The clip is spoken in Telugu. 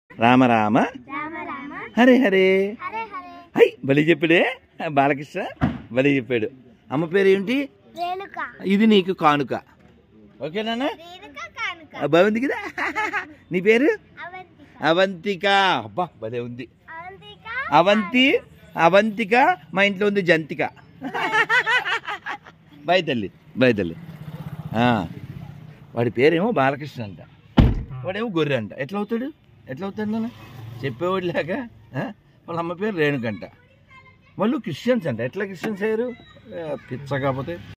రామ రామ రామ రామ హరే హరే హరే హరే హై బలి చెప్పాడే బాలకృష్ణ బలి చెప్పాడు అమ్మ పేరు ఏంటి రేణుక ఇది నీకు కానుక ఓకేనా రేణుక కానుక బాగుంది కదా నీ పేరు అవంతిక అవంతిక అబ్బా భలే ఉంది అవంతిక అవంతి అవంతిక మా ఇంట్లో ఉంది జంతిక బాయ్ తల్లి బాయ్ తల్లి ఆ, వాడి పేరేమో బాలకృష్ణ అంట వాడేమో గొర్రె అంట ఎట్లా అవుతాడు ఎట్లా అవుతాడు నాన్న చెప్పేవాడు లేక ఆ? వాళ్ళ అమ్మ పేరు రేణుకంట వాళ్ళు క్రిస్టియన్స్ అంట ఎట్లా క్రిస్టియన్స్ అయ్యారు ఆ, పిచ్చ కాకపోతే